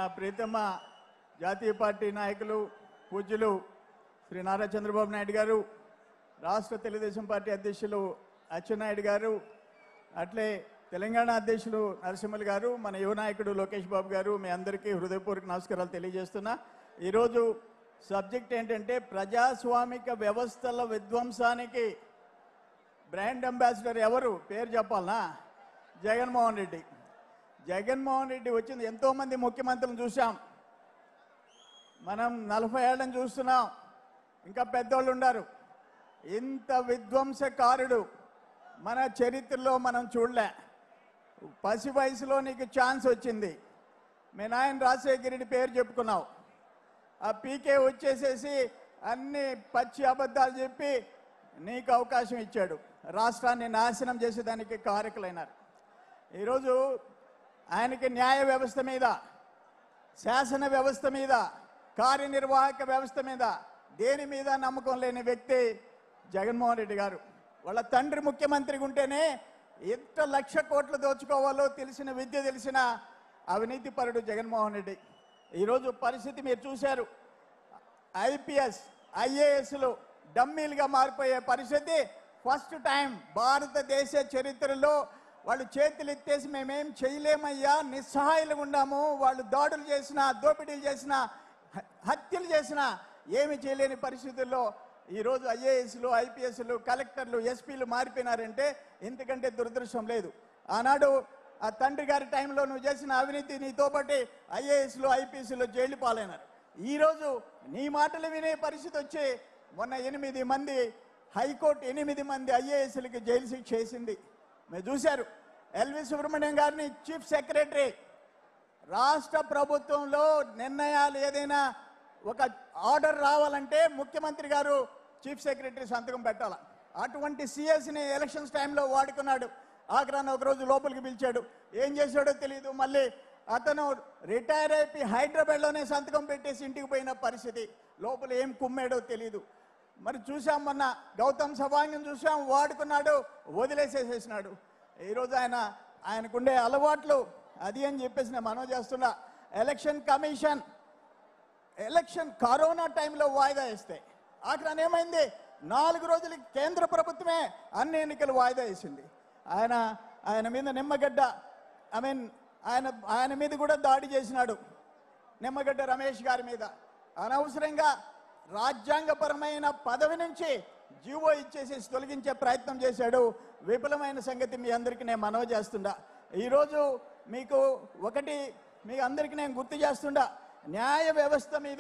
ప్రీతమ్మ జాతీయ పార్టీ నాయకులు పూజ్యులు శ్రీ నారా చంద్రబాబు నాయుడు గారు రాష్ట్ర తెలుగుదేశం పార్టీ అధ్యక్షులు అచ్చెన్నాయుడు గారు అట్లే తెలంగాణ అధ్యక్షులు నరసింహులు గారు మన యువ నాయకుడు లోకేష్ బాబు గారు మీ అందరికీ హృదయపూర్వక నమస్కారాలు తెలియజేస్తున్నా ఈరోజు సబ్జెక్ట్ ఏంటంటే ప్రజాస్వామిక వ్యవస్థల విధ్వంసానికి బ్రాండ్ అంబాసిడర్ ఎవరు పేరు చెప్పాలనా జగన్మోహన్ రెడ్డి జగన్మోహన్ రెడ్డి వచ్చింది ఎంతో మంది ముఖ్యమంత్రులను చూసాం మనం నలభై ఏళ్ళని చూస్తున్నాం ఇంకా పెద్దోళ్ళు ఉన్నారు ఇంత విధ్వంసకారుడు మన చరిత్రలో మనం చూడలే పసి వయసులో నీకు ఛాన్స్ వచ్చింది మీ నాయన రాజశేఖర రెడ్డి పేరు చెప్పుకున్నావు ఆ పీకే వచ్చేసేసి అన్ని పచ్చి అబద్ధాలు చెప్పి నీకు అవకాశం ఇచ్చాడు రాష్ట్రాన్ని నాశనం చేసేదానికి కారకులైనారు ఈరోజు ఆయనకి న్యాయ వ్యవస్థ మీద శాసన వ్యవస్థ మీద కార్యనిర్వాహక వ్యవస్థ మీద దేని మీద నమ్మకం లేని వ్యక్తి జగన్మోహన్ రెడ్డి గారు వాళ్ళ తండ్రి ముఖ్యమంత్రిగా ఉంటేనే ఎంత లక్ష కోట్లు దోచుకోవాలో తెలిసిన విద్య తెలిసిన అవినీతి పరుడు జగన్మోహన్ రెడ్డి ఈరోజు పరిస్థితి మీరు చూశారు ఐపీఎస్ ఐఏఎస్లు డమ్మీలుగా మారిపోయే పరిస్థితి ఫస్ట్ టైం భారతదేశ చరిత్రలో వాళ్ళు చేతులు ఎత్తేసి మేమేం చేయలేమయ్యా నిస్సహాయులుగా ఉన్నాము వాళ్ళు దాడులు చేసిన దోపిడీలు చేసిన హ- హత్యలు చేసిన ఏమి చేయలేని పరిస్థితుల్లో ఈరోజు ఐఏఎస్లు ఐపీఎస్లు కలెక్టర్లు ఎస్పీలు మారిపోయినారంటే ఇంతకంటే దురదృష్టం లేదు ఆనాడు ఆ తండ్రి గారి టైంలో నువ్వు చేసిన అవినీతి నీతో పాటు ఐఏఎస్లు ఐపీఎస్లు జైలు పాలైనారు ఈరోజు నీ మాటలు వినే పరిస్థితి వచ్చి మొన్న ఎనిమిది మంది హైకోర్టు ఎనిమిది మంది ఐఏఎస్లకి జైలు శిక్ష చేసింది మీరు చూశారు ఎల్వి సుబ్రహ్మణ్యం గారిని చీఫ్ సెక్రటరీ రాష్ట్ర ప్రభుత్వంలో నిర్ణయాలు ఏదైనా ఒక ఆర్డర్ రావాలంటే ముఖ్యమంత్రి గారు చీఫ్ సెక్రటరీ సంతకం పెట్టాల అటువంటి సిఎస్ని ఎలక్షన్స్ టైంలో వాడుకున్నాడు ఆగ్రాన్ని ఒక రోజు లోపలికి పిలిచాడు ఏం చేశాడో తెలియదు మళ్ళీ అతను రిటైర్ అయిపోయి హైదరాబాద్లోనే సంతకం పెట్టేసి ఇంటికి పోయిన పరిస్థితి లోపల ఏం కుమ్మాడో తెలియదు మరి చూసాం మొన్న గౌతమ్ సవాంగం చూసాం వాడుకున్నాడు వదిలేసేసేసినాడు ఈరోజు ఆయన ఆయనకుండే అలవాట్లు అది అని చెప్పేసి నేను మనవి చేస్తున్నా ఎలక్షన్ కమిషన్ ఎలక్షన్ కరోనా టైంలో వాయిదా వేస్తే అక్కడ ఏమైంది నాలుగు రోజులకి కేంద్ర ప్రభుత్వమే అన్ని ఎన్నికలు వాయిదా వేసింది ఆయన ఆయన మీద నిమ్మగడ్డ ఐ మీన్ ఆయన ఆయన మీద కూడా దాడి చేసినాడు నిమ్మగడ్డ రమేష్ గారి మీద అనవసరంగా రాజ్యాంగపరమైన పదవి నుంచి జీవో ఇచ్చేసి తొలగించే ప్రయత్నం చేశాడు విఫలమైన సంగతి మీ అందరికీ నేను మనవి చేస్తుండా ఈరోజు మీకు ఒకటి మీ అందరికీ నేను గుర్తు చేస్తుండా న్యాయ వ్యవస్థ మీద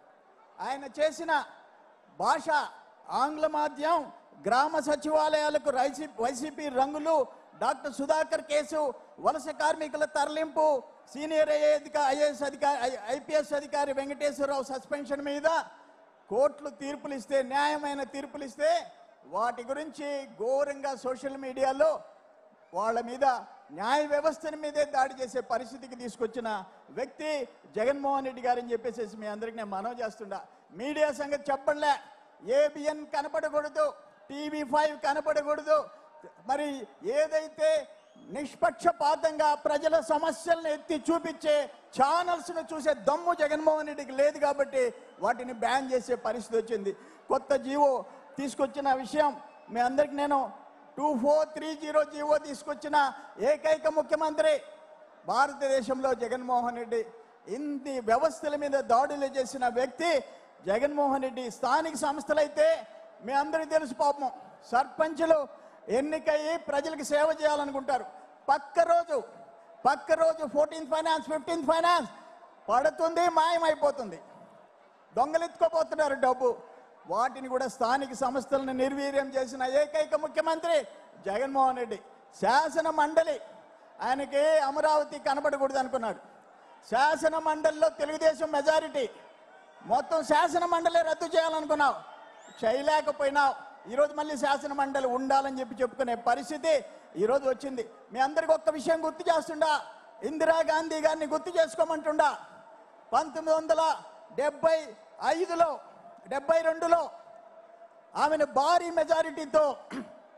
ఆయన చేసిన భాష ఆంగ్ల మాధ్యం గ్రామ సచివాలయాలకు రైసీ వైసీపీ రంగులు డాక్టర్ సుధాకర్ కేసు వలస కార్మికుల తరలింపు సీనియర్ ఐఏఎస్ అధికారి ఐపీఎస్ అధికారి వెంకటేశ్వరరావు సస్పెన్షన్ మీద కోర్టులు తీర్పులు ఇస్తే న్యాయమైన తీర్పులు ఇస్తే వాటి గురించి ఘోరంగా సోషల్ మీడియాలో వాళ్ళ మీద న్యాయ వ్యవస్థని మీదే దాడి చేసే పరిస్థితికి తీసుకొచ్చిన వ్యక్తి జగన్మోహన్ రెడ్డి గారని చెప్పేసి మీ అందరికి నేను మనవి చేస్తుండా మీడియా సంగతి చెప్పలే ఏబిఎన్ కనపడకూడదు టీవీ ఫైవ్ కనపడకూడదు మరి ఏదైతే నిష్పక్షపాతంగా ప్రజల సమస్యలను ఎత్తి చూపించే ఛానల్స్ ను చూసే దమ్ము జగన్మోహన్ రెడ్డికి లేదు కాబట్టి వాటిని బ్యాన్ చేసే పరిస్థితి వచ్చింది కొత్త జీవో తీసుకొచ్చిన విషయం మీ అందరికి నేను two four three zero GO తీసుకొచ్చిన ఏకైక ముఖ్యమంత్రి భారతదేశంలో జగన్మోహన్ రెడ్డి ఇన్ని వ్యవస్థల మీద దాడులు చేసిన వ్యక్తి జగన్మోహన్ రెడ్డి స్థానిక సంస్థలైతే మీ అందరికీ తెలుసు పాపం సర్పంచులు ఎన్నికయ్యి ప్రజలకు సేవ చేయాలనుకుంటారు పక్క రోజు పక్క రోజు ఫోర్టీన్త్ ఫైనాన్స్ ఫిఫ్టీన్త్ ఫైనాన్స్ పడుతుంది మాయమైపోతుంది దొంగలెత్తుకోపోతున్నారు డబ్బు వాటిని కూడా స్థానిక సంస్థలను నిర్వీర్యం చేసిన ఏకైక ముఖ్యమంత్రి జగన్మోహన్ రెడ్డి శాసన మండలి ఆయనకి అమరావతి కనబడకూడదు అనుకున్నాడు శాసన మండలిలో తెలుగుదేశం మెజారిటీ మొత్తం శాసన మండలి రద్దు చేయాలనుకున్నావు చేయలేకపోయినావు ఈరోజు మళ్ళీ శాసన మండలి ఉండాలని చెప్పి చెప్పుకునే పరిస్థితి ఈరోజు వచ్చింది మీ అందరికి ఒక్క విషయం గుర్తు చేస్తుండా ఇందిరాగాంధీ గారిని గుర్తు చేసుకోమంటుండా పంతొమ్మిది వందల డెబ్బై ఐదులో డెబ్బై రెండులో ఆమెను భారీ మెజారిటీతో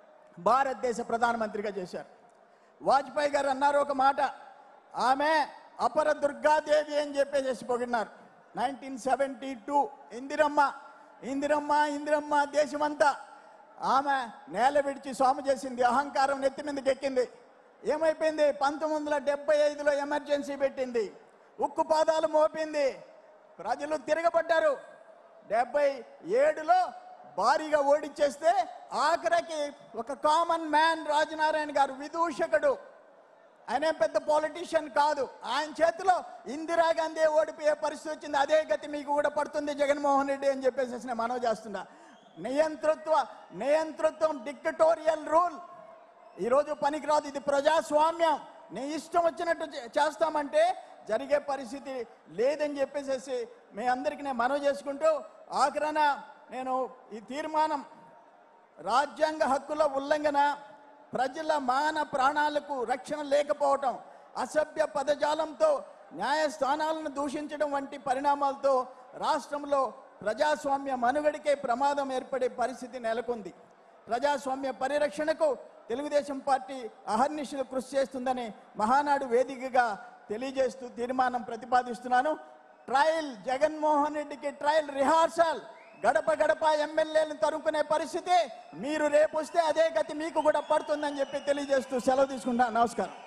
భారతదేశ ప్రధానమంత్రిగా చేశారు వాజ్పేయి గారు అన్నారు ఒక మాట ఆమె అపర దుర్గాదేవి అని చెప్పేసి పొగిడినారు nineteen seventy two Indiramma Indiramma Indiramma దేశమంతా ఆమె నేల విడిచి సోమ చేసింది అహంకారం నెత్తి మీదకి ఎక్కింది ఏమైపోయింది పంతొమ్మిది వందల డెబ్బై ఐదులో ఎమర్జెన్సీ పెట్టింది ఉక్కు పాదాలు మోపింది ప్రజలు తిరగబడ్డారు డెబ్బై ఏడులో భారీగా ఓడిచ్చేస్తే ఆఖరికి ఒక కామన్ మ్యాన్ రాజనారాయణ గారు విదూషకుడు ఆయన ఏం పెద్ద పాలిటీషియన్ కాదు ఆయన చేతిలో ఇందిరాగాంధీ ఓడిపోయే పరిస్థితి వచ్చింది అదే గతి మీకు కూడా పడుతుంది జగన్మోహన్ రెడ్డి అని చెప్పేసి నేను మనవి చేస్తున్నా నియంతృత్వ నియంతృత్వం డిక్టటోరియల్ రూల్ ఈరోజు పనికిరాదు ఇది ప్రజాస్వామ్యం నీ ఇష్టం వచ్చినట్టు చే- చేస్తామంటే జరిగే పరిస్థితి లేదని చెప్పేసి మీ అందరికీ నేను మనవి చేసుకుంటూ ఆఖరణ నేను ఈ తీర్మానం రాజ్యాంగ హక్కుల ఉల్లంఘన ప్రజల మాన ప్రాణాలకు రక్షణ లేకపోవటం అసభ్య పదజాలంతో న్యాయస్థానాలను దూషించడం వంటి పరిణామాలతో రాష్ట్రంలో ప్రజాస్వామ్య మనుగడికే ప్రమాదం ఏర్పడే పరిస్థితి నెలకొంది ప్రజాస్వామ్య పరిరక్షణకు తెలుగుదేశం పార్టీ అహర్నిశలు కృషి చేస్తుందని మహానాడు వేదికగా తెలియజేస్తూ తీర్మానం ప్రతిపాదిస్తున్నాను ట్రయల్ జగన్మోహన్ రెడ్డికి ట్రయల్ రిహార్సల్ గడప గడప ఎమ్మెల్యేలను తరుముకునే పరిస్థితి మీరు రేపు వస్తే అదే గతి మీకు కూడా పడుతుందని చెప్పి తెలియజేస్తూ సెలవు తీసుకుంటా నమస్కారం